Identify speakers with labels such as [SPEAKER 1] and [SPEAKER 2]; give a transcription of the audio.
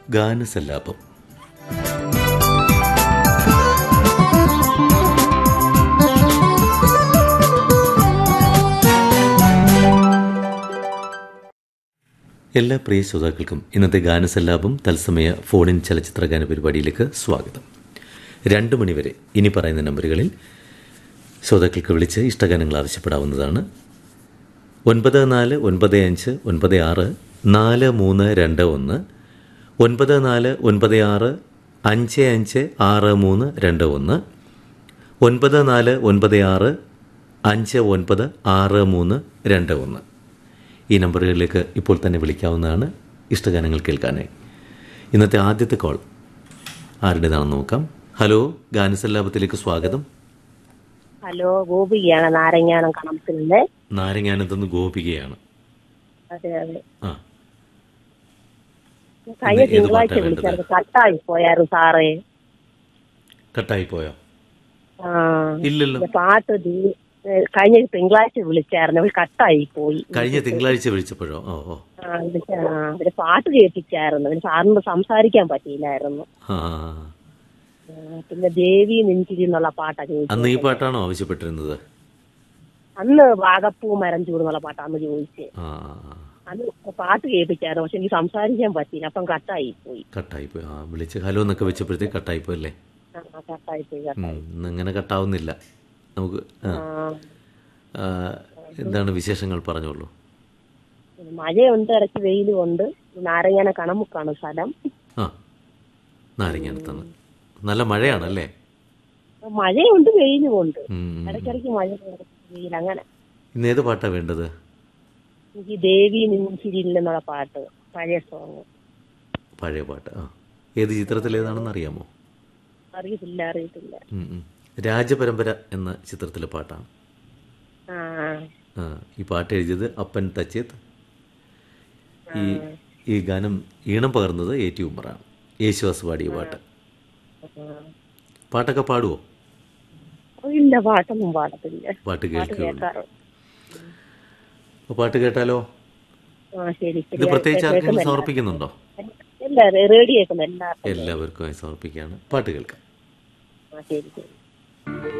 [SPEAKER 1] ഗാനസല്ലാപം എല്ലാ പ്രിയ ശ്രോതാക്കൾക്കും ഇന്നത്തെ ഗാനസല്ലാപം തത്സമയ ഫോണിൻ ചലച്ചിത്ര ഗാന പരിപാടിയിലേക്ക് സ്വാഗതം രണ്ട് മണിവരെ ഇനി പറയുന്ന നമ്പറുകളിൽ ശ്രോതാക്കൾക്ക് വിളിച്ച് ഇഷ്ടഗാനങ്ങൾ ആവശ്യപ്പെടാവുന്നതാണ് ഒൻപത് നാല് ഒൻപത് അഞ്ച് ഒൻപത് ആറ് നാല് മൂന്ന് രണ്ട് ഒന്ന് ഒൻപത് നാല് ഒൻപത് ആറ് അഞ്ച് അഞ്ച് ആറ് മൂന്ന് രണ്ട് ഒന്ന് ഒൻപത് നാല് ഒൻപത് ആറ് അഞ്ച് ഒൻപത് ആറ് മൂന്ന് രണ്ട് ഒന്ന് ഈ നമ്പറുകളിലേക്ക് ഇപ്പോൾ തന്നെ വിളിക്കാവുന്നതാണ് ഇഷ്ടഗാനങ്ങൾ കേൾക്കാനായി ഇന്നത്തെ ആദ്യത്തെ കോൾ ആരുടേതാണെന്ന് നോക്കാം ഹലോ ഗാനസല്ലാപത്തിലേക്ക് സ്വാഗതം
[SPEAKER 2] ഹലോ ഗോപികയാണ് നാരങ്ങാനം കണത്തിൽ നിന്ന്
[SPEAKER 1] നാരങ്ങാനത്തുനിന്ന് ഗോപികയാണ്
[SPEAKER 2] അതെ അതെ
[SPEAKER 1] ആ
[SPEAKER 2] കഴിഞ്ഞ
[SPEAKER 1] ഇത് ഏത്
[SPEAKER 2] തിങ്കളാഴ്ച
[SPEAKER 1] പാട്ടാ
[SPEAKER 2] വിളിച്ചായിരുന്നു കട്ടായി പോയായിരുന്നു സാറേ
[SPEAKER 1] കട്ടായി പോയോ
[SPEAKER 2] ആ
[SPEAKER 1] ഇല്ലല്ലോ
[SPEAKER 2] இந்த പാട്ട് ദി- ഏ, കഴിഞ്ഞ തിങ്കളാഴ്ച വിളിച്ചായിരുന്നു അവൾ കട്ടായി പോയി
[SPEAKER 1] കഴിഞ്ഞ തിങ്കളാഴ്ച വിളിച്ചപ്പോഴോ ഓ ഓ
[SPEAKER 2] ആ, വിളിച്ച ആ, അവര് പാട്ട് കേൾപ്പിച്ചായിരുന്നു പിന്നെ സാറിന് സംസാരിക്കാൻ പറ്റിയില്ലായിരുന്നു
[SPEAKER 1] ആ
[SPEAKER 2] ആ, പിന്നെ ദേവി നെഞ്ചിരി എന്നുള്ള പാട്ടാ ചോദിച്ചത്
[SPEAKER 1] അന്ന് ഈ പാട്ടാണോ ആവശ്യപ്പെട്ടിരുന്നത്
[SPEAKER 2] അന്ന് വാഗപ്പൂ മരം ചൂടുന്നുള്ള പാട്ടാ അന്ന് ചോദിച്ചത്
[SPEAKER 1] ആ ആ, ആ.
[SPEAKER 2] അന്ന് പാട്ട് കേൾപ്പിച്ചായിരുന്നു പക്ഷെ എനിക്ക് സംസാരിക്കാൻ പറ്റിയില്ല അപ്പം കട്ടായി പോയി
[SPEAKER 1] കട്ടായി പോയി ആ വിളിച്ച് ഹലോ എന്നൊക്കെ വെച്ചപ്പോഴത്തേക്ക് കട്ടായി പോയല്ലേ
[SPEAKER 2] ആ, കട്ടായി പോയി
[SPEAKER 1] ഉം, ഇന്ന് ഇങ്ങനെ കട്ടാവുന്നില്ല നമുക്ക് ആ
[SPEAKER 2] ആ
[SPEAKER 1] ആ, എന്താണ് വിശേഷങ്ങൾ പറഞ്ഞോളൂ
[SPEAKER 2] മഴയുണ്ട് ഇടയ്ക്ക് വെയിലും ഉണ്ട് നാരങ്ങാന കണമുക്കാണ് സ്ഥലം
[SPEAKER 1] ആ നാരങ്ങാനത്താണ് നല്ല മഴയാണല്ലേ
[SPEAKER 2] മഴയുണ്ട് വെയിലും ഉണ്ട്
[SPEAKER 1] ഉം.
[SPEAKER 2] ഇടയ്ക്കിടയ്ക്ക് മഴ വെയിൽ അങ്ങനെ
[SPEAKER 1] ഇന്ന് ഏത് പാട്ടാണ് വേണ്ടത്
[SPEAKER 2] എനിക്ക് ദേവി നിൻസിരിയിൽ എന്നുള്ള പാട്ട് പഴയ സോങ്
[SPEAKER 1] പഴയ പാട്ട് ആ ഏത് ചിത്രത്തിലേതാണെന്ന് അറിയാമോ
[SPEAKER 2] അറിയത്തില്ല അറിയത്തില്ല
[SPEAKER 1] ഉം, ഉം. രാജപരമ്പര എന്ന ചിത്രത്തിലെ പാട്ടാണ്
[SPEAKER 2] ആ
[SPEAKER 1] ആ ഈ പാട്ട് എഴുതിയത് അപ്പൻ തച്ചേത്ത് ഈ ഈ ഗാനം ഈണം പകർന്നത് എ ടി ഉമ്മറാണ് യേശുദാസ് പാടിയ പാട്ട് പാട്ടൊക്കെ പാടുവോ
[SPEAKER 2] ആ. ഇല്ല പാട്ടൊന്നും പാടത്തില്ല
[SPEAKER 1] പാട്ട്
[SPEAKER 2] പാട്ട്
[SPEAKER 1] കേൾക്കുകയുള്ളൂ
[SPEAKER 2] കേൾക്കാറ്
[SPEAKER 1] അപ്പോൾ പാട്ട് കേട്ടാലോ
[SPEAKER 2] ആ ശരി ശരി
[SPEAKER 1] ഇത് പ്രത്യേകിച്ച് ആർക്കെങ്കിലും
[SPEAKER 2] കേൾക്കുന്നില്ല.
[SPEAKER 1] സമർപ്പിക്കുന്നുണ്ടോ
[SPEAKER 2] ഇല്ല റേഡിയോ കേൾക്കുന്ന എല്ലാവർക്കും
[SPEAKER 1] എല്ലാവർക്കുമായി സമർപ്പിക്കുകയാണ് പാട്ട് കേൾക്കാം
[SPEAKER 2] ആ ശരി ശരി